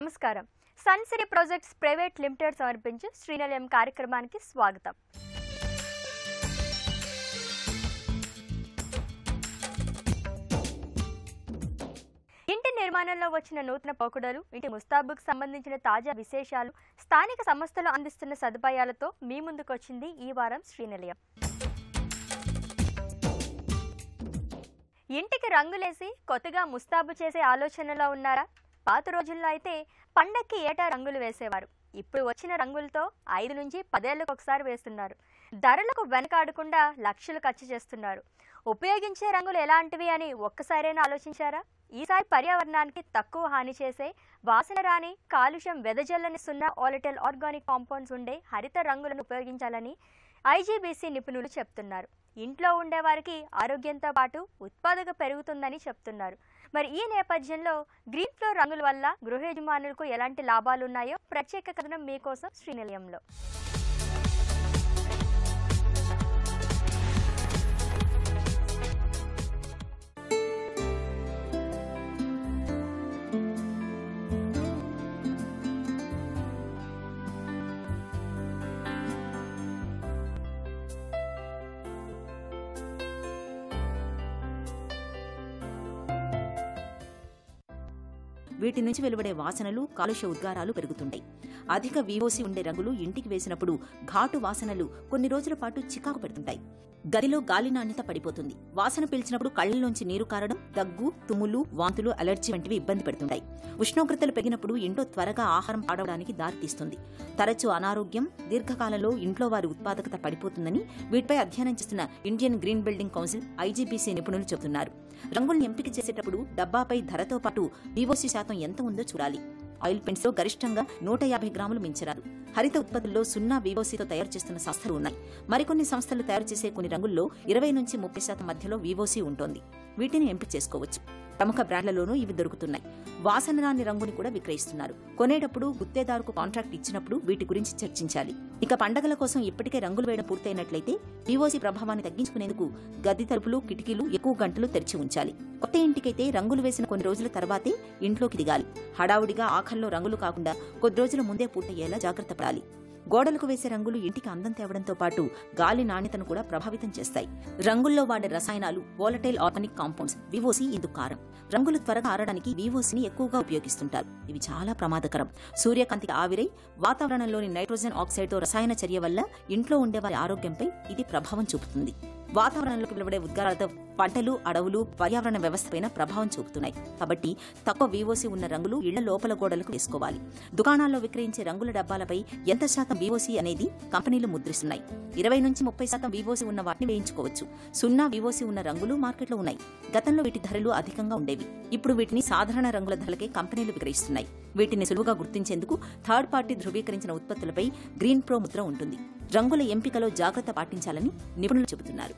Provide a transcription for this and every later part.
నమస్కారం sun Siri projects private limited సమర్పించు శ్రీనిలయం కార్యక్రమానికి స్వాగతం ఇంటి నిర్మాణంలో వచ్చిన నూతన పోకుడలు ఇంటి ముస్తాబుకు సంబంధించిన తాజా విశేషాలు స్థానిక సంస్థలు అందిస్తున్న సదుపాయాలతో మీ ముందుకొచ్చింది ఈ వారం శ్రీనిలయం ఇంటికి రంగులేసి కొత్తగా ముస్తాబు చేసే ఆలోచనలో ఉన్నారా పాత రోజుల్లో అయితే పండక్కి ఏటా రంగులు వేసేవారు ఇప్పుడు వచ్చిన రంగులతో ఐదు నుంచి పదేళ్లకు ఒకసారి వేస్తున్నారు ధరలకు వెనకాడకుండా లక్షలు ఖర్చు చేస్తున్నారు ఉపయోగించే రంగులు ఎలాంటివి అని ఒక్కసారైనా ఆలోచించారా ఈసారి పర్యావరణానికి తక్కువ హాని చేసే వాసన రాని కాలుష్యం వెదజల్లని సున్నా ఆలిటల్ ఆర్గానిక్ కాంపౌండ్స్ ఉండే హరిత రంగులను ఉపయోగించాలని ఐజీబీసీ నిపుణులు చెప్తున్నారు ఇంట్లో ఉండేవారికి ఆరోగ్యంతో పాటు ఉత్పాదక పెరుగుతుందని చెప్తున్నారు మరి ఈ నేపథ్యంలో గ్రీన్ ఫ్లోర్ రంగుల వల్ల గృహ యజమానులకు ఎలాంటి లాభాలు ఉన్నాయో ప్రత్యేక కథనం మీకోసం శ్రీనిలయంలో వీటి నుంచి వెలువడే వాసనలు కాలుష్య ఉద్గారాలు పెరుగుతుంటాయి అధిక వీఓసి ఉండే రంగులు ఇంటికి వేసినప్పుడు ఘాటు వాసనలు కొన్ని రోజుల పాటు చికాకు పెడుతుంటాయి గదిలో గాలి నాణ్యత పడిపోతుంది వాసన పీల్చినప్పుడు కళ్ళలోంచి నీరు కారడం దగ్గు తుమ్ములు వాంతులు అలర్జీ వంటివి ఇబ్బంది పెడుతుంటాయి ఉష్ణోగ్రతలు పెరిగినప్పుడు ఇంట్లో త్వరగా ఆహారం పాడవడానికి దారితీస్తుంది తరచూ అనారోగ్యం దీర్ఘకాలంలో ఇంట్లో వారి ఉత్పాదకత పడిపోతుందని వీటిపై అధ్యయనం చేస్తున్న Indian green building council IGBC నిపుణులు చెబుతున్నారు రంగుల్ని ఎంపిక చేసేటప్పుడు డబ్బాపై ధరతో పాటు వివోసి శాతం ఎంత ఉందో చూడాలి ఆయిల్ పెయింట్స్ లో గరిష్టంగా నూట యాభై గ్రాములు మించరాదు హరిత ఉత్పత్తుల్లో సున్నా వివోసీతో తయారు చేస్తున్న సంస్థలు ఉన్నాయి మరికొన్ని సంస్థలు తయారు చేసే కొన్ని రంగుల్లో ఇరవై నుంచి ముప్పై శాతం మధ్యలో వివోసీ ఉంటుంది వీటిని ఎంపిక చేసుకోవచ్చు ప్రముఖ బ్రాండ్లలోనూ ఇవి దొరుకుతున్నాయి వాసన రాని రంగుని కూడా విక్రయిస్తున్నారు కొనేటప్పుడు గుత్తేదారుకు కాంట్రాక్ట్ ఇచ్చినప్పుడు వీటి గురించి చర్చించాలి ఇక పండగల కోసం ఇప్పటికే రంగులు వేయడం పూర్తయినట్లయితే పీఓసీ ప్రభావాన్ని తగ్గించుకునేందుకు గది తలుపులు కిటికీలు ఎక్కువ గంటలు తెరిచి ఉంచాలి కొత్త ఇంటికైతే రంగులు వేసిన కొన్ని రోజుల తర్వాతే ఇంట్లోకి దిగాలి హడావుడిగా ఆఖర్లో రంగులు కాకుండా కొద్ది రోజుల ముందే పూర్తయ్యేలా జాగ్రత్త పడాలి గోడలకు వేసే రంగులు ఇంటికి అందం తేవడంతో పాటు గాలి నాణ్యతను కూడా ప్రభావితం చేస్తాయి రంగుల్లో వాడే రసాయనాలు వోలటైల్ ఆర్గానిక్ కాంపౌండ్స్ వివోసి ఇందుకు కారం రంగులు త్వరగా ఆరడానికి వివోసిని ఎక్కువగా ఉపయోగిస్తుంటారు ఇవి చాలా ప్రమాదకరం సూర్యకాంతికి ఆవిరై వాతావరణంలోని నైట్రోజన్ ఆక్సైడ్తో రసాయన చర్య వల్ల ఇంట్లో ఉండే వారి ఆరోగ్యంపై ఇది ప్రభావం చూపుతుంది వాతావరణంలోకి వెలువడే ఉద్గారాలతో పంటలు అడవులు పర్యావరణ వ్యవస్థపైన ప్రభావం చూపుతున్నాయి కాబట్టి తక్కువ వీఓసీ ఉన్న రంగులు ఇళ్ల లోపల గోడలకు వేసుకోవాలి దుకాణాల్లో విక్రయించే రంగుల డబ్బాలపై ఎంత శాతం వీఓసీ అనేది కంపెనీలు ముద్రిస్తున్నాయి ఇరవై నుంచి ముప్పై శాతం వీఓసీ ఉన్న వాటిని వేయించుకోవచ్చు సున్నా వీఓసీ ఉన్న రంగులు మార్కెట్లో ఉన్నాయి గతంలో వీటి ధరలు అధికంగా ఉండేవి ఇప్పుడు వీటిని సాధారణ రంగుల ధరలకే కంపెనీలు విక్రయిస్తున్నాయి వీటిని సులువుగా గుర్తించేందుకు థర్డ్ పార్టీ ధృవీకరించిన ఉత్పత్తులపై గ్రీన్ ప్రో ముద్ర ఉంటుంది రంగుల ఎంపికలో జాగ్రత్త పాటించాలని నిపుణులు చెబుతున్నారు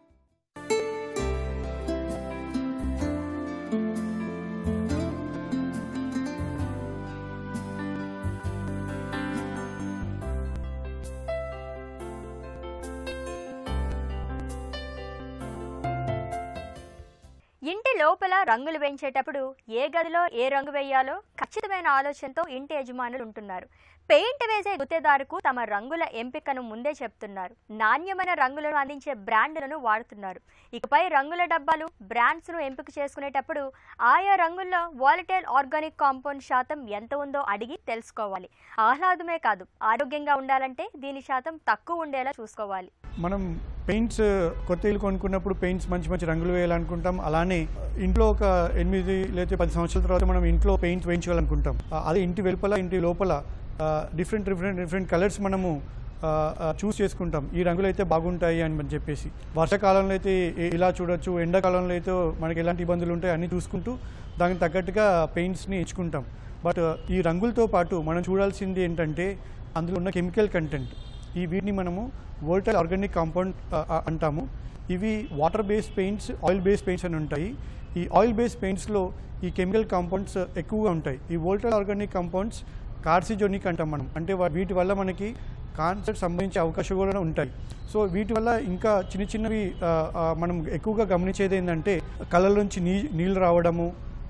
ఇంటి లోపల రంగులు వేయించేటప్పుడు ఏ గదిలో ఏ రంగు వేయాలో ఖచ్చితమైన ఆలోచనతో ఇంటి యజమానులు ఉంటున్నారు పెయింట్ వేసే గుత్తేదారుకు తమ రంగుల ఎంపికను ముందే చెప్తున్నారు నాణ్యమైన రంగులను అందించే బ్రాండ్లను వాడుతున్నారు ఇకపై రంగుల డబ్బాలు బ్రాండ్స్ను ఎంపిక చేసుకునేటప్పుడు ఆయా రంగుల్లో వాలటైల్ ఆర్గానిక్ కాంపౌండ్ శాతం ఎంత ఉందో అడిగి తెలుసుకోవాలి ఆహ్లాదమే కాదు ఆరోగ్యంగా ఉండాలంటే దీని శాతం తక్కువ ఉండేలా చూసుకోవాలి మనం పెయింట్స్ కొత్త ఇల్లు కొనుక్కున్నప్పుడు పెయింట్స్ మంచి మంచి రంగులు వేయాలనుకుంటాం అలానే ఇంట్లో ఒక ఎనిమిది లేదా పది సంవత్సరాల తర్వాత మనం ఇంట్లో పెయింట్ వేయించాలనుకుంటాం ఆ, అదే ఇంటి వెలుపల ఇంటి లోపల డిఫరెంట్ డిఫరెంట్ డిఫరెంట్ కలర్స్ మనము చూస్ చేసుకుంటాం ఈ రంగులు అయితే బాగుంటాయి అని మనం చెప్పేసి వర్షాకాలంలో అయితే ఇ- ఇలా చూడొచ్చు ఎండాకాలంలో అయితే మనకి ఎలాంటి ఇబ్బందులు ఉంటాయి అన్నీ చూసుకుంటూ దానికి తగ్గట్టుగా పెయింట్స్ని ఎంచుకుంటాం బట్ ఈ రంగులతో పాటు మనం చూడాల్సింది ఏంటంటే అందులో ఉన్న కెమికల్ కంటెంట్ ఈ వీటిని మనము వోల్టైల్ ఆర్గానిక్ కాంపౌండ్ అంటాము ఇవి water based paints oil based paints అని ఉంటాయి ఈ ఆయిల్ బేస్డ్ పెయింట్స్లో ఈ కెమికల్ కాంపౌండ్స్ ఎక్కువగా ఉంటాయి ఈ వోల్టైల్ ఆర్గానిక్ కాంపౌండ్స్ కార్సిజోనిక్ అంటాం మనం అంటే వా- వీటి వల్ల మనకి కాన్సర్ సంబంధించే అవకాశాలు కూడా ఉంటాయి సో వీటి వల్ల ఇంకా చిన్న చిన్నవి ఆ, ఆ, మనం ఎక్కువగా గమనించేది ఏంటంటే కళ్ళ నుంచి నీ నీళ్ళు రావడము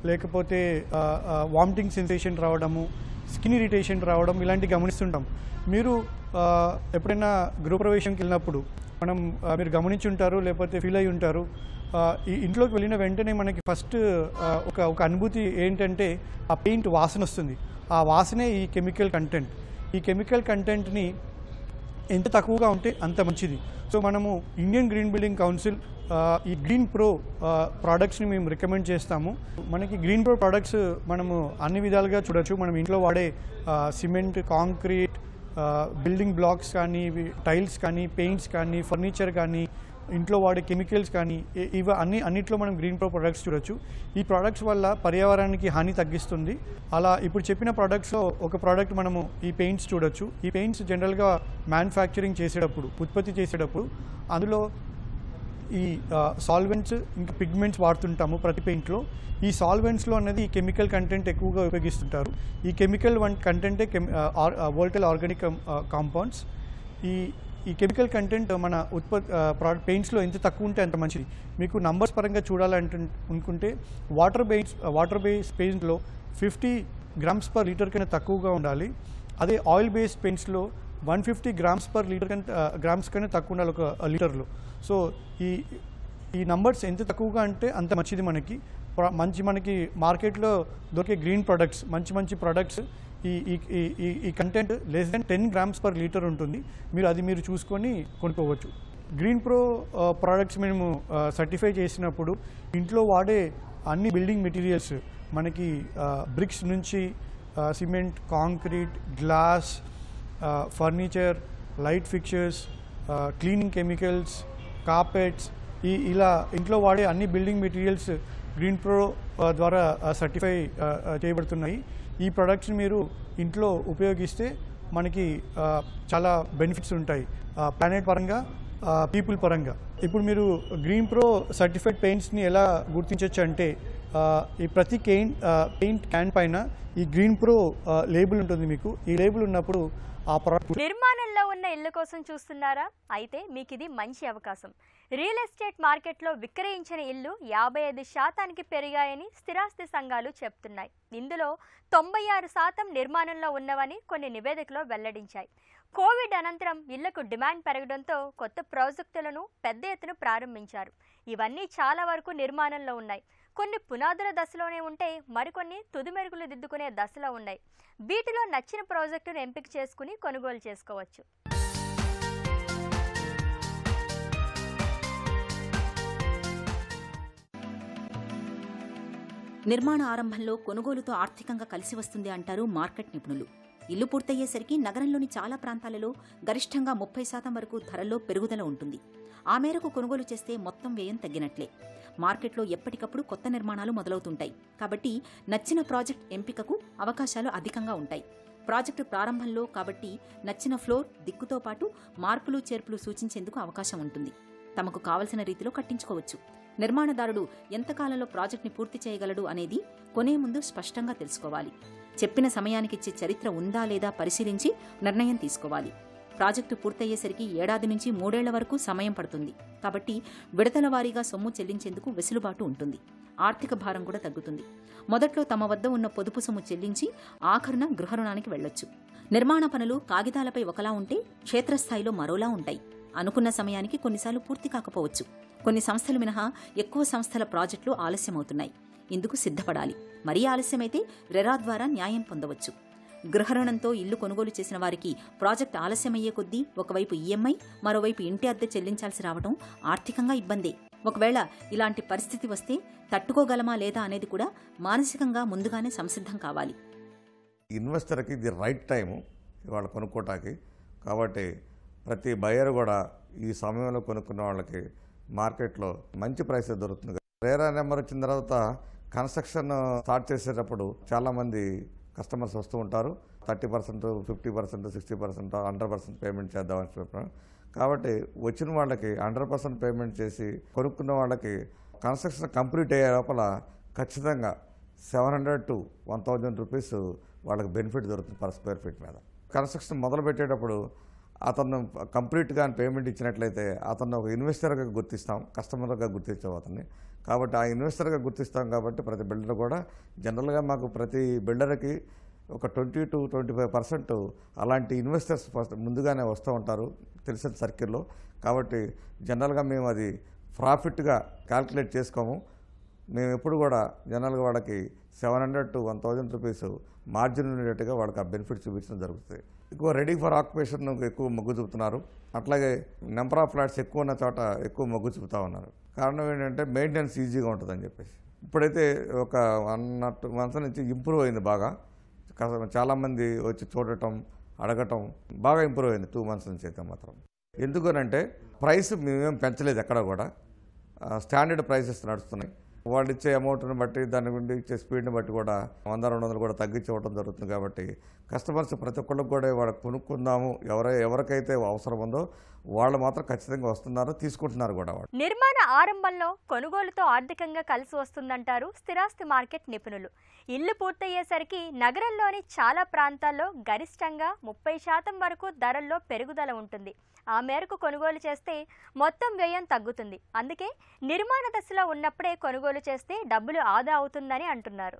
లేకపోతే వామిటింగ్ సెన్సేషన్ రావడము స్కిన్ ఇరిటేషన్ రావడం ఇలాంటివి గమనిస్తుంటాం మీరు ఆ, ఎప్పుడైనా గృహప్రవేశంకి వెళ్ళినప్పుడు మనం ఆ, మీరు గమనించి ఉంటారు లేకపోతే ఫీల్ అయి ఉంటారు ఆ, ఈ ఇంట్లోకి వెళ్ళిన వెంటనే మనకి ఫస్ట్ ఆ, ఒక ఒక అనుభూతి ఏంటంటే ఆ పెయింట్ వాసన వస్తుంది ఆ వాసనే ఈ కెమికల్ కంటెంట్ ఈ కెమికల్ కంటెంట్ని ఎంత తక్కువగా ఉంటే అంత మంచిది సో మనము ఇండియన్ గ్రీన్ బిల్డింగ్ కౌన్సిల్ ఆ, ఈ గ్రీన్ ప్రో ప్రోడక్ట్స్ని మేము రికమెండ్ చేస్తాము మనకి గ్రీన్ ప్రో ప్రోడక్ట్స్ మనము అన్ని విధాలుగా చూడొచ్చు మనం ఇంట్లో వాడే ఆ, సిమెంట్ కాంక్రీట్ ఆ, బిల్డింగ్ బ్లాక్స్ కానీ ఇవి టైల్స్ కానీ పెయింట్స్ కానీ ఫర్నిచర్ కానీ ఇంట్లో వాడే కెమికల్స్ కానీ ఇ- ఇవి అన్ని అన్నిట్లో మనం గ్రీన్ ప్రో ప్రొడక్ట్స్ చూడొచ్చు ఈ ప్రోడక్ట్స్ వల్ల పర్యావరణానికి హాని తగ్గిస్తుంది అలా ఇప్పుడు చెప్పిన ప్రోడక్ట్స్లో ఒక ప్రోడక్ట్ మనము ఈ పెయింట్స్ చూడొచ్చు ఈ పెయింట్స్ జనరల్గా మ్యానుఫ్యాక్చరింగ్ చేసేటప్పుడు ఉత్పత్తి చేసేటప్పుడు అందులో ఈ సాల్వెంట్స్ ఇంకా పిగ్మెంట్స్ వాడుతుంటాము ప్రతి పెయింట్లో ఈ సాల్వెంట్స్లో అనేది ఈ కెమికల్ కంటెంట్ ఎక్కువగా ఉపయోగిస్తుంటారు ఈ కెమికల్ వన్ కంటెంటే కెమ్ వోల్టల్ ఆర్గానిక్ కాంపౌండ్స్ ఈ ఈ కెమికల్ కంటెంట్ మన ఉత్పత్తి ప్రోడక్ట్ పెయింట్స్లో ఎంత తక్కువ ఉంటే అంత మంచిది మీకు నంబర్స్ పరంగా చూడాలంటే అనుకుంటే వాటర్ బేస్ వాటర్ బేస్ పెయింట్లో ఫిఫ్టీ గ్రామ్స్ పర్ లీటర్ కన్నా తక్కువగా ఉండాలి అదే ఆయిల్ బేస్డ్ పెయింట్స్లో one fifty grams per litre కంటే గ్రామ్స్ కన్నా తక్కువ ఉండాలి ఒక లీటర్లో సో ఈ ఈ నంబర్స్ ఎంత తక్కువగా అంటే అంత మంచిది మనకి ప్ర- మంచి మనకి మార్కెట్లో దొరికే గ్రీన్ ప్రొడక్ట్స్ మంచి మంచి ప్రొడక్ట్స్ ఈ ఈ ఈ- ఈ ఈ content less than ten grams per litre ఉంటుంది మీరు అది మీరు చూసుకొని కొనుక్కోవచ్చు గ్రీన్ ప్రో ప్రోడక్ట్స్ మేము సర్టిఫై చేసినప్పుడు ఇంట్లో వాడే అన్ని బిల్డింగ్ మెటీరియల్స్ మనకి బ్రిక్స్ నుంచి cement concrete glass furniture light fixtures cleaning chemicals carpets ఈ ఇలా ఇంట్లో వాడే అన్ని బిల్డింగ్ మెటీరియల్స్ గ్రీన్ ప్రో ఆ, ద్వారా సర్టిఫై చేయబడుతున్నాయి ఈ ప్రొడక్ట్స్ మీరు ఇంట్లో ఉపయోగిస్తే మనకి ఆ, చాలా బెనిఫిట్స్ ఉంటాయి ప్లానెట్ పరంగా పీపుల్ పరంగా ఇప్పుడు మీరు గ్రీన్ ప్రో సర్టిఫైడ్ పెయింట్స్ని ఎలా గుర్తించవచ్చు అంటే ఆ, ఈ ప్రతి కేన్ పెయింట్ క్యాన్ పైన ఈ గ్రీన్ ప్రో లేబుల్ ఉంటుంది మీకు ఈ లేబుల్ ఉన్నప్పుడు ఆ ప్రోడక్ట్ నిర్మాణంలో ఉన్న ఇల్లు కోసం చూస్తున్నారా అయితే మీకు ఇది మంచి అవకాశం రియల్ ఎస్టేట్ మార్కెట్లో విక్రయించిన ఇల్లు యాభై ఐదు శాతానికి పెరిగాయని స్థిరాస్తి సంఘాలు చెప్తున్నాయి ఇందులో తొంభై ఆరు శాతం నిర్మాణంలో ఉన్నవని కొన్ని నివేదికలో వెల్లడించాయి కోవిడ్ అనంతరం ఇళ్లకు డిమాండ్ పెరగడంతో కొత్త ప్రాజెక్టులను పెద్ద ఎత్తున ప్రారంభించారు ఇవన్నీ చాలా వరకు నిర్మాణంలో ఉన్నాయి కొన్ని పునాదుల దశలోనే ఉంటే మరికొన్ని తుది మెరుగులు దిద్దుకునే దశలో ఉన్నాయి వీటిలో నచ్చిన ప్రాజెక్టును ఎంపిక చేసుకుని కొనుగోలు చేసుకోవచ్చు నిర్మాణ ఆరంభంలో కొనుగోలుతో ఆర్థికంగా కలిసి వస్తుంది అంటారు మార్కెట్ నిపుణులు ఇల్లు పూర్తయ్యేసరికి నగరంలోని చాలా ప్రాంతాలలో గరిష్టంగా ముప్పై శాతం వరకు ధరల్లో పెరుగుదల ఉంటుంది ఆ మేరకు కొనుగోలు చేస్తే మొత్తం వ్యయం తగ్గినట్లే మార్కెట్లో ఎప్పటికప్పుడు కొత్త నిర్మాణాలు మొదలవుతుంటాయి కాబట్టి నచ్చిన ప్రాజెక్ట్ ఎంపికకు అవకాశాలు అధికంగా ఉంటాయి ప్రాజెక్టు ప్రారంభంలో కాబట్టి నచ్చిన ఫ్లోర్ దిక్కుతో పాటు మార్పులు చేర్పులు సూచించేందుకు అవకాశం ఉంటుంది తమకు కావలసిన రీతిలో కట్టించుకోవచ్చు నిర్మాణదారుడు ఎంతకాలంలో ప్రాజెక్ట్ని పూర్తి చేయగలడు అనేది కొనే ముందు స్పష్టంగా తెలుసుకోవాలి చెప్పిన సమయానికిచ్చే చరిత్ర ఉందా లేదా పరిశీలించి నిర్ణయం తీసుకోవాలి ప్రాజెక్టు పూర్తయ్యేసరికి ఏడాది నుంచి మూడేళ్ల వరకు సమయం పడుతుంది కాబట్టి విడతల వారీగా సొమ్ము చెల్లించేందుకు వెసులుబాటు ఉంటుంది ఆర్థిక భారం కూడా తగ్గుతుంది మొదట్లో తమ వద్ద ఉన్న పొదుపు సొమ్ము చెల్లించి ఆఖరున గృహ రుణానికి వెళ్లొచ్చు నిర్మాణ పనులు కాగితాలపై ఒకలా ఉంటే క్షేత్రస్థాయిలో మరోలా ఉంటాయి అనుకున్న సమయానికి కొన్నిసార్లు పూర్తి కాకపోవచ్చు కొన్ని సంస్థలు మినహా ఎక్కువ సంస్థల ప్రాజెక్టులు ఆలస్యమవుతున్నాయి ఇందుకు సిద్ధపడాలి మరీ ఆలస్యమైతే రెరా ద్వారా న్యాయం పొందవచ్చు గృహ రుణంతో ఇల్లు కొనుగోలు చేసిన వారికి ప్రాజెక్ట్ ఆలస్యమయ్యే కొద్దీ ఒకవైపు ఈఎంఐ మరోవైపు ఇంటి అద్దె చెల్లించాల్సి రావడం ఆర్థికంగా ఇబ్బందే ఒకవేళ ఇలాంటి పరిస్థితి వస్తే తట్టుకోగలమా లేదా అనేది కూడా మానసికంగా ముందుగానే సంసిద్ధం కావాలి ఇన్వెస్టర్కి ఇది రైట్ టైము ఇవాళ కొనుక్కోటానికి కాబట్టి ప్రతి బయర్ కూడా ఈ సమయంలో కొనుక్కున్న వాళ్ళకి మార్కెట్లో మంచి ప్రైస్ దొరుకుతుంది రేరా నెంబర్ వచ్చిన తర్వాత కన్స్ట్రక్షన్ స్టార్ట్ చేసేటప్పుడు చాలామంది కస్టమర్స్ వస్తూ ఉంటారు thirty percent fifty percent sixty percent hundred percent payment చేద్దామని చెప్పారు కాబట్టి వచ్చిన వాళ్ళకి హండ్రెడ్ పర్సెంట్ పేమెంట్ చేసి కొనుక్కున్న వాళ్ళకి కన్స్ట్రక్షన్ కంప్లీట్ అయ్యే లోపల ఖచ్చితంగా seven hundred to one thousand rupees వాళ్ళకి బెనిఫిట్ దొరుకుతుంది పర్ స్క్వేర్ ఫీట్ మీద కన్స్ట్రక్షన్ మొదలు పెట్టేటప్పుడు అతను కంప్లీట్గా పేమెంట్ ఇచ్చినట్లయితే అతను ఒక ఇన్వెస్టర్గా గుర్తిస్తాం కస్టమర్గా గుర్తించాం అతన్ని కాబట్టి ఆ ఇన్వెస్టర్గా గుర్తిస్తాం కాబట్టి ప్రతి బిల్డర్ కూడా జనరల్గా మాకు ప్రతి బిల్డర్కి ఒక twenty to twenty five percent అలాంటి ఇన్వెస్టర్స్ ఫస్ట్ ముందుగానే వస్తూ ఉంటారు తెలిసిన సర్కిల్లో కాబట్టి జనరల్గా మేము అది ప్రాఫిట్గా క్యాల్కులేట్ చేసుకోము మేము ఎప్పుడు కూడా జనరల్గా వాళ్ళకి seven hundred to one thousand rupees margin ఉండేట్టుగా వాళ్ళకి ఆ బెనిఫిట్ చూపించడం జరుగుతుంది ఎక్కువ రెడీ ఫర్ ఆక్యుపేషన్ ఎక్కువ మొగ్గు చూపుతున్నారు అట్లాగే నెంబర్ ఆఫ్ ఫ్లాట్స్ ఎక్కువ ఉన్న చోట ఎక్కువ మొగ్గు చూపుతా ఉన్నారు కారణం ఏంటంటే మెయింటెనెన్స్ ఈజీగా ఉంటుందని చెప్పేసి ఇప్పుడైతే ఒక వన్ నాట్ టూ మంత్స్ నుంచి ఇంప్రూవ్ అయింది బాగా కాస్త చాలామంది వచ్చి చూడటం అడగటం బాగా ఇంప్రూవ్ అయింది టూ మంత్స్ నుంచి అయితే మాత్రం ఎందుకనంటే ప్రైస్ మేమేం పెంచలేదు ఎక్కడ కూడా స్టాండర్డ్ ప్రైసెస్ నడుస్తున్నాయి వాళ్ళు ఇచ్చే అమౌంట్ని బట్టి దాని గురించి ఇచ్చే స్పీడ్ని బట్టి కూడా వంద రెండు వందలు కూడా తగ్గించి ఇవ్వడం జరుగుతుంది కాబట్టి కస్టమర్స్ ప్రతి ఒక్కళ్ళకి కూడా వాళ్ళకి కొనుక్కుందాము ఎవరై ఎవరికైతే అవసరం ఉందో వాళ్ళు మాత్రం ఖచ్చితంగా వస్తున్నారు తీసుకుంటున్నారు కూడా వాళ్ళు నిర్మాణ ఆరంభంలో కొనుగోలుతో ఆర్థికంగా కలిసి వస్తుందంటారు స్థిరాస్తి మార్కెట్ నిపుణులు ఇల్లు పూర్తయ్యేసరికి నగరంలోని చాలా ప్రాంతాల్లో గరిష్టంగా ముప్పై శాతం వరకు ధరల్లో పెరుగుదల ఉంటుంది ఆ మేరకు కొనుగోలు చేస్తే మొత్తం వ్యయం తగ్గుతుంది అందుకే నిర్మాణ దశలో ఉన్నప్పుడే కొనుగోలు చేస్తే డబ్బులు ఆదా అవుతుందని అంటున్నారు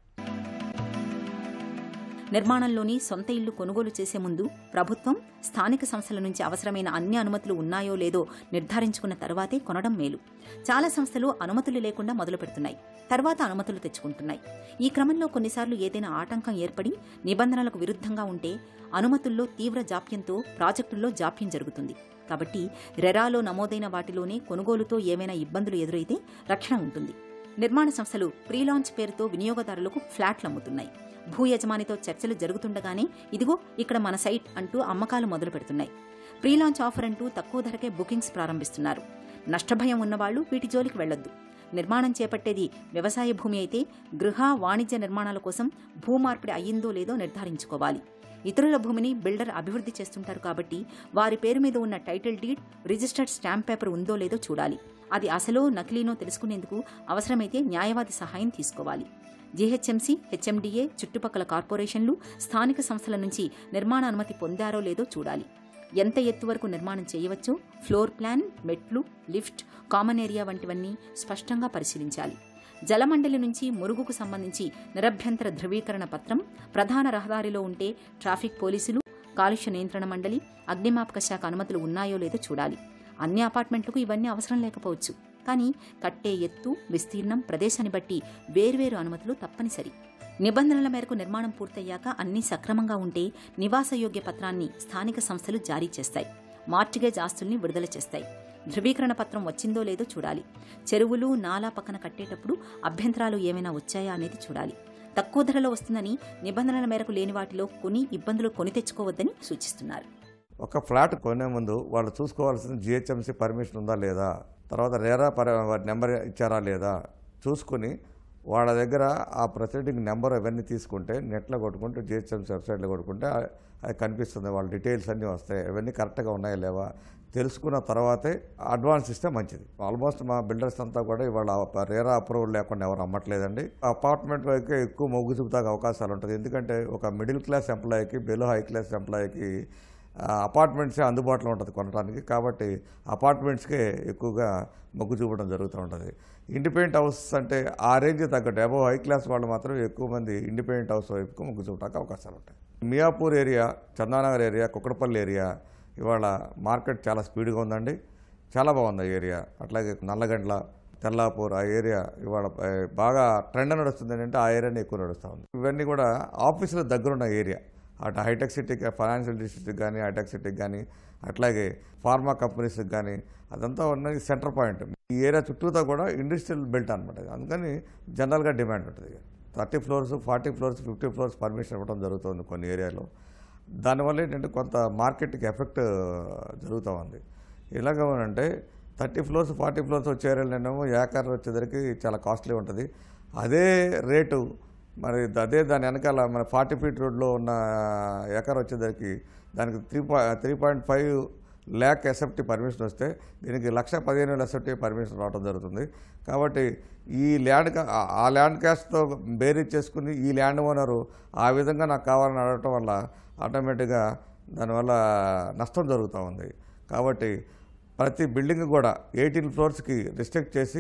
నిర్మాణంలోని సొంత ఇల్లు కొనుగోలు చేసే ముందు ప్రభుత్వం స్థానిక సంస్థల నుంచి అవసరమైన అన్ని అనుమతులు ఉన్నాయో లేదో నిర్ధారించుకున్న తర్వాతే కొనడం మేలు చాలా సంస్థలు అనుమతులు లేకుండా మొదలు పెడుతున్నాయి తర్వాత అనుమతులు తెచ్చుకుంటున్నాయి ఈ క్రమంలో కొన్నిసార్లు ఏదైనా ఆటంకం ఏర్పడి నిబంధనలకు విరుద్ధంగా ఉంటే అనుమతుల్లో తీవ్ర జాప్యంతో ప్రాజెక్టుల్లో జాప్యం జరుగుతుంది కాబట్టి రెరాలో నమోదైన వాటిలోనే కొనుగోలుతో ఏమైనా ఇబ్బందులు ఎదురైతే రక్షణ ఉంటుంది నిర్మాణ సంస్థలు ప్రీలాంచ్ పేరుతో వినియోగదారులకు ఫ్లాట్లు అమ్ముతున్నాయి భూ యజమానితో చర్చలు జరుగుతుండగానే ఇదిగో ఇక్కడ మన సైట్ అంటూ అమ్మకాలు మొదలు పెడుతున్నాయి ప్రీలాంచ్ ఆఫర్ అంటూ తక్కువ ధరకే బుకింగ్స్ ప్రారంభిస్తున్నారు నష్టభయం ఉన్నవాళ్లు వీటి జోలికి వెళ్లొద్దు నిర్మాణం చేపట్టేది వ్యవసాయ భూమి అయితే గృహ వాణిజ్య నిర్మాణాల కోసం భూమార్పిడి అయ్యిందో లేదో నిర్ధారించుకోవాలి ఇతరుల భూమిని బిల్డర్ అభివృద్ధి చేస్తుంటారు కాబట్టి వారి పేరు మీద ఉన్న title deed registered stamp paper ఉందో లేదో చూడాలి అది అసలో నకిలీనో తెలుసుకునేందుకు అవసరమైతే న్యాయవాది సహాయం తీసుకోవాలి జీహెచ్ఎంసీ హెచ్ఎండిఏ చుట్టుపక్కల కార్పొరేషన్లు స్థానిక సంస్థల నుంచి నిర్మాణ అనుమతి పొందారో లేదో చూడాలి ఎంత ఎత్తు వరకు నిర్మాణం చేయవచ్చో ఫ్లోర్ ప్లాన్ మెట్లు లిఫ్ట్ కామన్ ఏరియా వంటివన్నీ స్పష్టంగా పరిశీలించాలి జలమండలి నుంచి మురుగుకు సంబంధించి నిరభ్యంతర ధృవీకరణ పత్రం ప్రధాన రహదారిలో ఉంటే ట్రాఫిక్ పోలీసులు కాలుష్య నియంత్రణ మండలి అగ్నిమాపక శాఖ అనుమతులు ఉన్నాయో లేదో చూడాలి అన్ని అపార్ట్మెంట్లకు ఇవన్నీ అవసరం లేకపోవచ్చు కానీ కట్టే ఎత్తు విస్తీర్ణం ప్రదేశాన్ని బట్టి వేర్వేరు అనుమతులు తప్పనిసరి నిబంధనల మేరకు నిర్మాణం పూర్తయ్యాక అన్నీ సక్రమంగా ఉంటే నివాసయోగ్య పత్రాన్ని స్థానిక సంస్థలు జారీ చేస్తాయి మార్టిగేజ్ ఆస్తుల్ని విడుదల చేస్తాయి ధృవీకరణ పత్రం వచ్చిందో లేదో చూడాలి చెరువులు నాలా పక్కన కట్టేటప్పుడు అభ్యంతరాలు ఏమైనా వచ్చాయా అనేది చూడాలి తక్కువ ధరలో వస్తుందని నిబంధనల మేరకు లేని వాటిలో కొని ఇబ్బందులు కొని తెచ్చుకోవద్దని సూచిస్తున్నారు ఒక ఫ్లాట్ కొనే ముందు వాళ్ళు చూసుకోవాల్సిన జిహెచ్ఎంసీ పర్మిషన్ ఉందా లేదా తర్వాత రేరా పర్ నెంబర్ ఇచ్చారా లేదా చూసుకుని వాళ్ళ దగ్గర ఆ ప్రొసీడింగ్ నెంబర్ అవన్నీ తీసుకుంటే నెట్లో కొట్టుకుంటే జిహెచ్ఎంసీ వెబ్సైట్లో కొట్టుకుంటే ఆ- అది కనిపిస్తుంది వాళ్ళ డీటెయిల్స్ అన్నీ వస్తాయి అవన్నీ కరెక్ట్గా ఉన్నాయా లేవా తెలుసుకున్న తర్వాతే అడ్వాన్స్ ఇస్తే మంచిది ఆల్మోస్ట్ మా బిల్డర్స్ అంతా కూడా ఇవాళ రేరా అప్రూవల్ లేకుండా ఎవరు అమ్మట్లేదండి అపార్ట్మెంట్లోకి ఎక్కువ మొగ్గు చూపుతాక అవకాశాలు ఉంటుంది ఎందుకంటే ఒక మిడిల్ క్లాస్ ఎంప్లాయీకి బిలో హై క్లాస్ ఎంప్లాయీకి అపార్ట్మెంట్సే అందుబాటులో ఉంటుంది కొనడానికి కాబట్టి అపార్ట్మెంట్స్కే ఎక్కువగా మొగ్గు చూపడం జరుగుతూ ఉంటుంది ఇండిపెండెంట్ హౌస్ అంటే ఆ రేంజ్ తగ్గట్టు అబౌవ్ హై క్లాస్ వాళ్ళు మాత్రం ఎక్కువ మంది ఇండిపెండెంట్ హౌస్ వైపుకు మొగ్గు చూపడానికి అవకాశాలు ఉంటాయి Miyapur area Chandanagar area Kukatpally area ఇవాళ మార్కెట్ చాలా స్పీడ్గా ఉందండి చాలా బాగుంది ఆ ఏరియా అట్లాగే నల్లగండ్ల తెల్లాపూర్ ఆ ఏరియా ఇవాళ ఆ, బాగా ట్రెండ్ నడుస్తుంది ఏంటంటే ఆ ఏరియానే ఎక్కువ నడుస్తూ ఉంది ఇవన్నీ కూడా ఆఫీసుల దగ్గరున్న ఏరియా అటు హైటెక్ సిటీకి ఫైనాన్షియల్ డిస్ట్రిక్ట్కి కానీ హైటెక్ సిటీకి కానీ అట్లాగే ఫార్మా కంపెనీస్కి కానీ అదంతా ఉన్నది సెంటర్ పాయింట్ ఈ ఏరియా చుట్టూతా కూడా ఇండస్ట్రియల్ బెల్ట్ అనమాట అందుకని జనరల్గా డిమాండ్ ఉంటుంది thirty floors forty floors fifty floors permission ఇవ్వడం జరుగుతుంది కొన్ని ఏరియాలో దానివల్ల ఏంటంటే కొంత మార్కెట్కి ఎఫెక్ట్ జరుగుతూ ఉంది ఎలాగ అంటే థర్టీ ఫ్లోర్స్ ఫార్టీ ఫ్లోర్స్ వచ్చే ఏరియాలోనేమో ఏకర్ వచ్చేసరికి చాలా కాస్ట్లీ ఉంటుంది అదే రేటు మరి అదే దాని వెనకాల మన ఫార్టీ ఫీట్ రోడ్లో ఉన్న ఎకర్ వచ్చేసరికి దానికి three point three point five lakh SFT permission వస్తే దీనికి లక్ష పదిహేను వేల ఎస్ఎఫ్టీ పర్మిషన్ రావడం జరుగుతుంది కాబట్టి ఈ ల్యాండ్ కా- ఆ- ఆ ల్యాండ్ క్యాస్ట్తో బేరీ చేసుకుని ఈ ల్యాండ్ ఓనరు ఆ విధంగా నాకు కావాలని అడగటం వల్ల ఆటోమేటిక్గా దానివల్ల నష్టం జరుగుతూ ఉంది కాబట్టి ప్రతి బిల్డింగ్ కూడా ఎయిటీన్ ఫ్లోర్స్కి రిస్ట్రిక్ట్ చేసి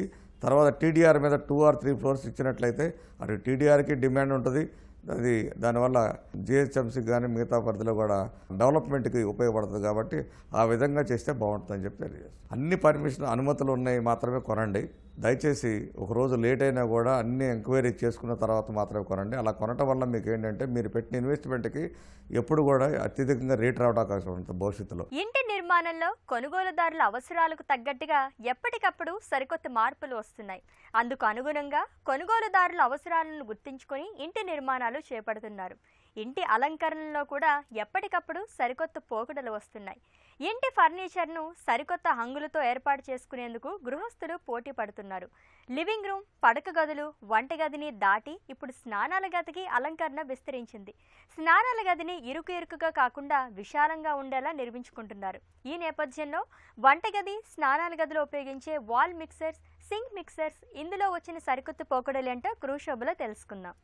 తర్వాత టీడీఆర్ మీద టూ ఆర్ త్రీ ఫ్లోర్స్ ఇచ్చినట్లయితే అటు టీడీఆర్కి డిమాండ్ ఉంటుంది అది దానివల్ల జిహెచ్ఎంసీకి కానీ మిగతా పరిధిలో కూడా డెవలప్మెంట్కి ఉపయోగపడుతుంది కాబట్టి ఆ విధంగా చేస్తే బాగుంటుందని చెప్పి తెలియజేస్తాను అన్ని పర్మిషన్ అనుమతులు ఉన్నాయి మాత్రమే కొనండి దయచేసి ఒక రోజు లేట్ అయినా కూడా అన్ని ఎంక్వైరీ చేసుకున్న తర్వాత మాత్రమే కొనండి అలా కొనటం వల్ల మీకు ఏంటంటే మీరు పెట్టిన ఇన్వెస్ట్మెంట్కి ఎప్పుడు కూడా అత్యధికంగా రేట్ రావడం అవకాశం ఉంటుంది భవిష్యత్తులో ఇంటి నిర్మాణంలో కొనుగోలుదారుల అవసరాలకు తగ్గట్టుగా ఎప్పటికప్పుడు సరికొత్త మార్పులు వస్తున్నాయి అందుకు అనుగుణంగా కొనుగోలుదారుల అవసరాలను గుర్తించుకొని ఇంటి నిర్మాణాలు చేపడుతున్నారు ఇంటి అలంకరణలో కూడా ఎప్పటికప్పుడు సరికొత్త పోకడలు వస్తున్నాయి ఇంటి ఫర్నిచర్ను సరికొత్త హంగులతో ఏర్పాటు చేసుకునేందుకు గృహస్థులు పోటీ పడుతున్నారు లివింగ్ రూమ్ పడక గదులు వంటగదిని దాటి ఇప్పుడు స్నానాల గదికి అలంకరణ విస్తరించింది స్నానాల గదిని ఇరుకు ఇరుకుగా కాకుండా విశాలంగా ఉండేలా నిర్మించుకుంటున్నారు ఈ నేపథ్యంలో వంటగది స్నానాల గదిలో ఉపయోగించే వాల్ మిక్సర్స్ సింక్ మిక్సర్స్ ఇందులో వచ్చిన సరికొత్త పోకడలేంటో క్రూషోబులో తెలుసుకుందాం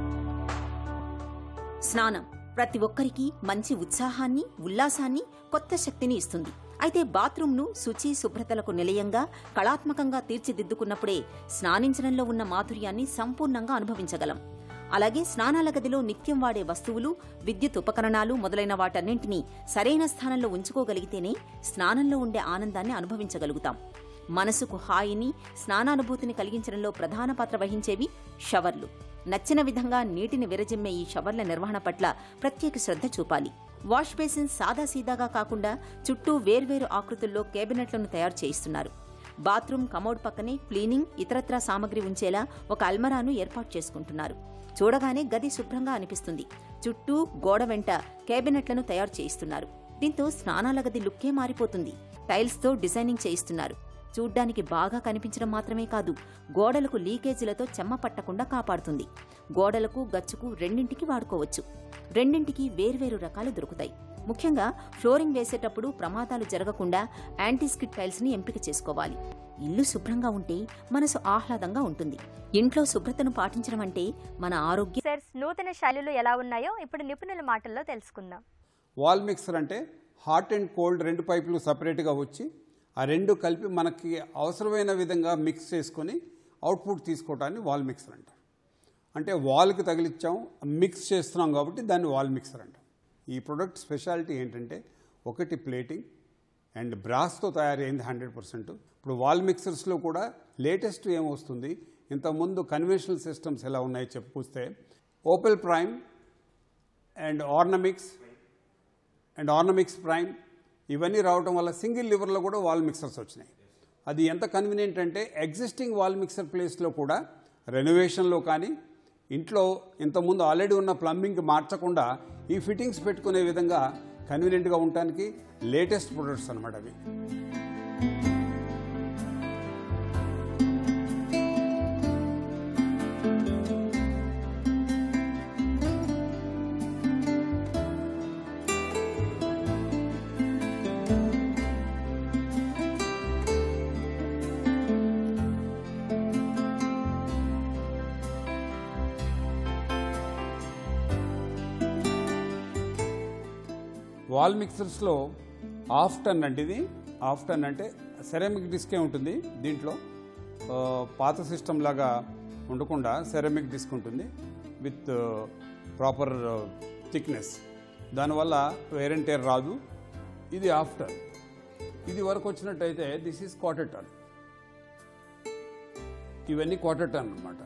స్నానం ప్రతి ఒక్కరికి మంచి ఉత్సాహాన్ని ఉల్లాసాన్ని కొత్త శక్తిని ఇస్తుంది అయితే బాత్రూంను శుచి శుభ్రతలకు నిలయంగా కళాత్మకంగా తీర్చిదిద్దుకున్నప్పుడే స్నానించడంలో ఉన్న మాధుర్యాన్ని సంపూర్ణంగా అనుభవించగలం అలాగే స్నానాల గదిలో నిత్యం వాడే వస్తువులు విద్యుత్ ఉపకరణాలు మొదలైన వాటన్నింటినీ సరైన స్థానంలో ఉంచుకోగలిగితేనే స్నానంలో ఉండే ఆనందాన్ని అనుభవించగలుగుతాం మనసుకు హాయిని స్నానానుభూతిని కలిగించడంలో ప్రధాన పాత్ర వహించేవి షవర్లు నచ్చిన విధంగా నీటిని విరజిమ్మే ఈ షవర్ల నిర్వహణ పట్ల ప్రత్యేక శ్రద్ధ చూపాలి వాష్ బేసిన్ సాదాసీదాగా కాకుండా చుట్టూ వేర్వేరు ఆకృతుల్లో కేబినెట్లను తయారు చేయిస్తున్నారు బాత్రూమ్ కమోడ్ పక్కనే క్లీనింగ్ ఇతరత్రా సామగ్రి ఉంచేలా ఒక అల్మరాను ఏర్పాటు చేసుకుంటున్నారు చూడగానే గది శుభ్రంగా అనిపిస్తుంది చుట్టూ గోడ వెంట కేబినెట్లను తయారు చేయిస్తున్నారు దీంతో స్నానాల గది లుక్కే మారిపోతుంది టైల్స్తో డిజైనింగ్ చేయిస్తున్నారు చూడ్డానికి బాగా కనిపించడం మాత్రమే కాదు గోడలకు లీకేజీలతో చెమ్మ పట్టకుండా కాపాడుతుంది గోడలకు గచ్చుకు రెండింటికి వాడుకోవచ్చు రెండింటికి వేర్వేరు రకాలు దొరుకుతాయి ముఖ్యంగా ఫ్లోరింగ్ వేసేటప్పుడు ప్రమాదాలు జరగకుండా యాంటీస్కిడ్ టైల్స్ ని ఎంపిక చేసుకోవాలి ఇల్లు శుభ్రంగా ఉంటే మనసు ఆహ్లాదంగా ఉంటుంది ఇంట్లో శుభ్రతను పాటించడం అంటే మన ఆరోగ్య మిక్సర్స్ నూతన శైలులు ఎలా ఉన్నాయో ఇప్పుడు నిపుణుల మాటల్లో తెలుసుకుందాం వాల్ మిక్సర్ అంటే హాట్ అండ్ కోల్డ్ రెండు పైపులు సపరేట్గా వచ్చి ఆ రెండు కలిపి మనకి అవసరమైన విధంగా మిక్స్ చేసుకొని అవుట్పుట్ తీసుకోవటాన్ని వాల్ మిక్సర్ అంటారు అంటే వాల్కి తగిలిచ్చాం మిక్స్ చేస్తున్నాం కాబట్టి దాన్ని వాల్ మిక్సర్ అంటాం ఈ ప్రొడక్ట్ స్పెషాలిటీ ఏంటంటే ఒకటి ప్లేటింగ్ అండ్ బ్రాస్తో తయారైంది హండ్రెడ్ పర్సెంట్ ఇప్పుడు వాల్ మిక్సర్స్లో కూడా లేటెస్ట్ ఏమొస్తుంది ఇంతకుముందు కన్వెన్షనల్ సిస్టమ్స్ ఎలా ఉన్నాయో చెప్పుకొస్తే Opal Prime and Ornamix and Ornamix Prime ఇవన్నీ రావడం వల్ల సింగిల్ లివర్లో కూడా వాల్ మిక్సర్స్ వచ్చినాయి అది ఎంత కన్వీనియంట్ అంటే ఎగ్జిస్టింగ్ వాల్ మిక్సర్ ప్లేస్లో కూడా రెనోవేషన్లో కానీ ఇంట్లో ఇంతకుముందు ఆల్రెడీ ఉన్న ప్లంబింగ్కి మార్చకుండా ఈ ఫిట్టింగ్స్ పెట్టుకునే విధంగా కన్వీనియంట్గా ఉండటానికి లేటెస్ట్ ప్రొడక్ట్స్ అనమాట అవి వాల్ మిక్సర్స్లో హాఫ్ టన్ అంటే ఇది హాఫ్ టన్ అంటే సెరామిక్ డిస్కే ఉంటుంది దీంట్లో ఆ, పాత సిస్టమ్ లాగా ఉండకుండా సెరామిక్ డిస్క్ ఉంటుంది విత్ ప్రాపర్ థిక్నెస్ దానివల్ల వేర్ అండ్ టేర్ రాదు ఇది హాఫ్ టన్ ఇది వరకు వచ్చినట్టయితే దిస్ ఈజ్ క్వార్టర్ టన్ ఇవన్నీ క్వార్టర్ టన్ అన్నమాట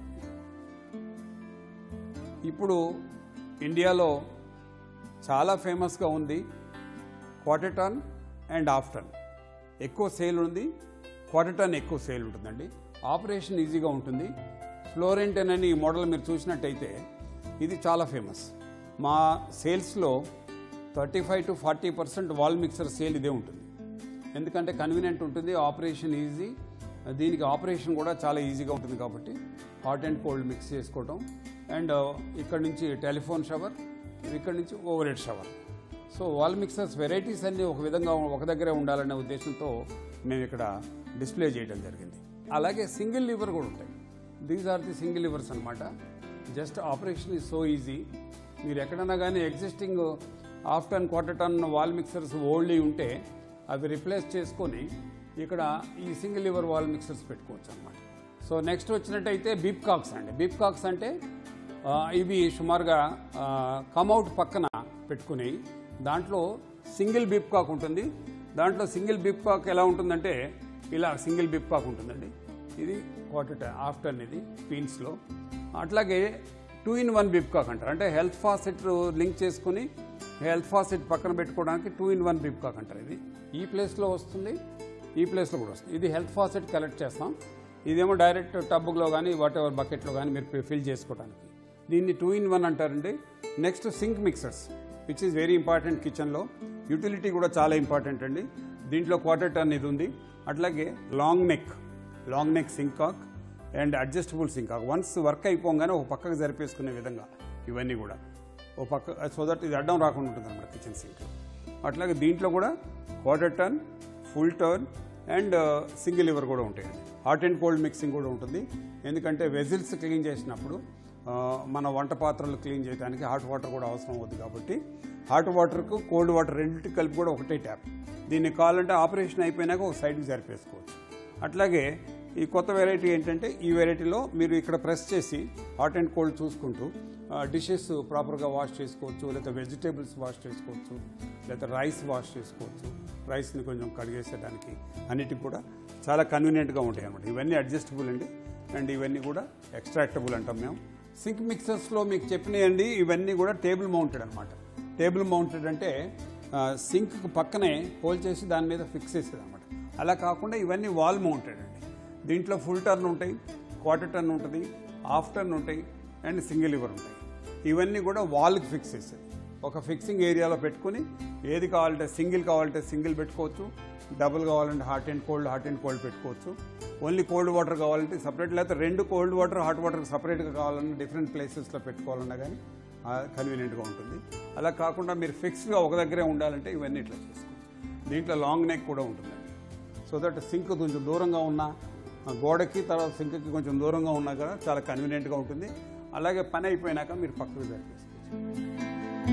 ఇప్పుడు ఇండియాలో చాలా ఫేమస్గా ఉంది quarter ton and half ton ఎక్కువ సేల్ ఉంది క్వార్టర్ టన్ ఎక్కువ సేల్ ఉంటుందండి ఆపరేషన్ ఈజీగా ఉంటుంది ఫ్లోరెంటన్ అని ఈ మోడల్ మీరు చూసినట్టయితే ఇది చాలా ఫేమస్ మా సేల్స్లో thirty five to forty percent wall mixer sale ఇదే ఉంటుంది ఎందుకంటే కన్వీనియంట్ ఉంటుంది ఆపరేషన్ ఈజీ దీనికి ఆపరేషన్ కూడా చాలా ఈజీగా ఉంటుంది కాబట్టి హాట్ అండ్ కోల్డ్ మిక్స్ చేసుకోవటం అండ్ ఇక్కడ నుంచి టెలిఫోన్ షవర్ ఇక్కడ నుంచి overhead shower so wall mixers varieties అన్నీ ఒక విధంగా ఒక దగ్గరే ఉండాలనే ఉద్దేశంతో మేము ఇక్కడ డిస్ప్లే చేయడం జరిగింది అలాగే సింగిల్ లివర్ కూడా ఉంటాయి these are the single levers అనమాట just operation is so easy మీరు ఎక్కడైనా కానీ existing half ton quarter ton wall mixers old ఉంటే అవి రిప్లేస్ చేసుకొని ఇక్కడ ఈ సింగిల్ లివర్ వాల్ మిక్సర్స్ పెట్టుకోవచ్చు అనమాట సో నెక్స్ట్ వచ్చినట్టయితే బీప్ కాక్స్ అండి బీప్ కాక్స్ అంటే ఆ, ఇవి సుమారుగా కమౌట్ పక్కన పెట్టుకుని దాంట్లో సింగిల్ బీప్ కాక్ ఉంటుంది దాంట్లో సింగిల్ బీప్ కాక్ ఎలా ఉంటుందంటే ఇలా సింగిల్ బీప్ కాక్ ఉంటుందండి ఇది క్వార్టర్ ఆఫ్టర్ ఇది పీన్స్లో అట్లాగే two in one bib cock అంటారు అంటే హెల్త్ ఫాసెట్ లింక్ చేసుకుని హెల్త్ ఫాసెట్ పక్కన పెట్టుకోవడానికి two in one bib cock అంటారు ఇది ఈ ప్లేస్లో వస్తుంది ఈ ప్లేస్లో కూడా వస్తుంది ఇది హెల్త్ ఫాసెట్ కలెక్ట్ చేస్తాం ఇదేమో డైరెక్ట్ టబ్లో కానీ వాట్ ఎవర్ బకెట్లో కానీ మీరు ఫిల్ చేసుకోవడానికి దీన్ని టూ ఇన్ వన్ అంటారండి next sink mixers which is very important కిచెన్లో యూటిలిటీ కూడా చాలా ఇంపార్టెంట్ అండి దీంట్లో క్వార్టర్ టర్న్ ఇది ఉంది అట్లాగే long neck long neck sink cock and adjustable sink cock once work అయిపోగానే ఒక పక్కకు జరిపేసుకునే విధంగా ఇవన్నీ కూడా ఓ పక్క సో దట్ ఇది అడ్డం రాకుండా ఉంటుంది అన్నమాట కిచెన్ సింక్ అట్లాగే దీంట్లో కూడా quarter turn full turn and single lever కూడా ఉంటాయండి హాట్ అండ్ కోల్డ్ మిక్సింగ్ కూడా ఉంటుంది ఎందుకంటే వెజిల్స్ క్లీన్ చేసినప్పుడు ఆ, మన వంట పాత్రలు క్లీన్ చేయడానికి హాట్ వాటర్ కూడా అవసరం అవుతుంది కాబట్టి హాట్ వాటర్కు కోల్డ్ వాటర్ రెండింటికి కలిపి కూడా ఒకటే ట్యాప్ దీన్ని కావాలంటే ఆపరేషన్ అయిపోయినాక ఒక సైడ్కి జరిపేసుకోవచ్చు అట్లాగే ఈ కొత్త వెరైటీ ఏంటంటే ఈ వెరైటీలో మీరు ఇక్కడ ప్రెస్ చేసి హాట్ అండ్ కోల్డ్ చూసుకుంటూ డిషెస్ ప్రాపర్గా వాష్ చేసుకోవచ్చు లేదా వెజిటేబుల్స్ వాష్ చేసుకోవచ్చు లేదా రైస్ వాష్ చేసుకోవచ్చు రైస్ని కొంచెం కడిగేసేదానికి అన్నిటికి కూడా చాలా కన్వీనియంట్గా ఉంటాయి అన్నమాట ఇవన్నీ అడ్జస్టబుల్ అండి అండ్ ఇవన్నీ కూడా ఎక్స్ట్రాక్టబుల్ అంటాం మేము సింక్ మిక్సర్స్లో మీకు చెప్పినాయండి ఇవన్నీ కూడా టేబుల్ మౌంటెడ్ అనమాట టేబుల్ మౌంటెడ్ అంటే సింక్ పక్కనే హోల్ చేసి దాని మీద ఫిక్స్ చేసేది అనమాట అలా కాకుండా ఇవన్నీ వాల్ మౌంటెడ్ అండి దీంట్లో ఫుల్ టర్న్ ఉంటాయి క్వార్టర్ టర్న్ ఉంటుంది హాఫ్ టర్న్ ఉంటాయి అండ్ సింగిల్ లివర్ ఉంటాయి ఇవన్నీ కూడా వాల్కి ఫిక్స్ చేసేది ఒక ఫిక్సింగ్ ఏరియాలో పెట్టుకుని ఏది కావాలంటే సింగిల్ కావాలంటే సింగిల్ పెట్టుకోవచ్చు డబుల్ కావాలంటే hot and cold hot and cold పెట్టుకోవచ్చు ఓన్లీ కోల్డ్ వాటర్ కావాలంటే సపరేట్ లేకపోతే రెండు కోల్డ్ వాటర్ హాట్ వాటర్ సపరేట్గా కావాలన్నా డిఫరెంట్ ప్లేసెస్లో పెట్టుకోవాలన్నా కానీ కన్వీనియంట్గా ఉంటుంది అలా కాకుండా మీరు ఫిక్స్డ్గా ఒక దగ్గరే ఉండాలంటే ఇవన్నీ ఇట్లా చేసుకోవచ్చు దీంట్లో లాంగ్ నెక్ కూడా ఉంటుందండి సో దట్ సింక్ కొంచెం దూరంగా ఉన్న ఆ గోడకి తర్వాత సింక్కి కొంచెం దూరంగా ఉన్నా కూడా చాలా కన్వీనియంట్గా ఉంటుంది అలాగే పని అయిపోయినాక మీరు పక్కకు జరిపేసుకోవచ్చు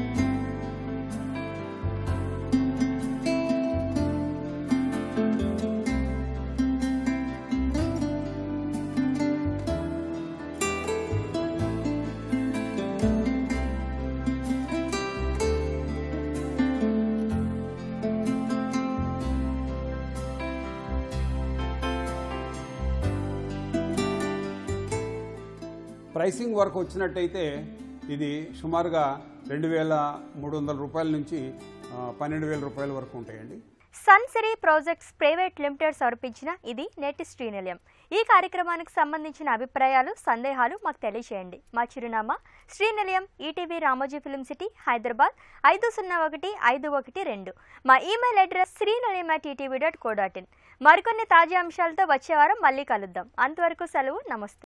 ప్రైసింగ్ వరకు వచ్చినట్టయితే ఇది సుమారుగా రెండు వేల మూడు వందల రూపాయల నుంచి ఆ, పన్నెండు వేల రూపాయల వరకు ఉంటాయండి సన్సిరీ ప్రాజెక్ట్స్ ప్రైవేట్ లిమిటెడ్ సమర్పించిన ఇది నేటి శ్రీనిలయం ఈ కార్యక్రమానికి సంబంధించిన అభిప్రాయాలు సందేహాలు మాకు తెలియచేయండి మా చిరునామా Srinilayam ETV Ramoji Film City Hyderabad ఐదు సున్నా ఒకటి ఐదు ఒకటి రెండు మా email address Srinilayam at ETV dot co dot in మరికొన్ని తాజా అంశాలతో వచ్చే వారం మళ్ళీ కలుద్దాం అంతవరకు సెలవు నమస్తే